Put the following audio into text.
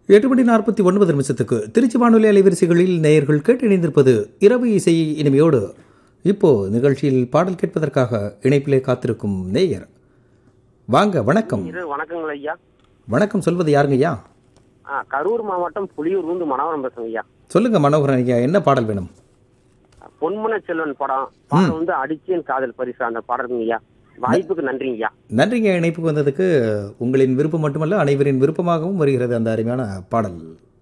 எட்டு மணி நாற்பத்தி ஒன்பது நிமிஷத்துக்கு திருச்சி வானொலி அலைவரிசைகளில் நேயர்கள் கேட்டு இணைந்திருப்பது இரவு இசை இனிமையோடு இப்போ நிகழ்ச்சியில் பாடல் கேட்பதற்காக இணைப்பிலே காத்திருக்கும் நேயர் வாங்க வணக்கம் இரு வணக்கங்கள் ஐயா வணக்கம் சொல்வது யாருங்க ஐயா ஆ கரூர் மாவட்டம் புலியூர் வந்து மனோகரம் பேசுங்க ஐயா சொல்லுங்க மனோகரன் ஐயா என்ன பாடல் வேணும் பொன்மன செல்வன் படம் பாடம் வந்து அடிச்சேன் காதல் பரிசு அந்த பாடலுங்க ஐயா வாய்ப்புக்கு நன்றிங்க ஐயா நன்றிங்க இணைப்புக்கு வந்ததுக்கு உங்களின் விருப்பம் மட்டுமல்ல அனைவரின் விருப்பமாகவும் வருகிறது அந்த அருமையான பாடல்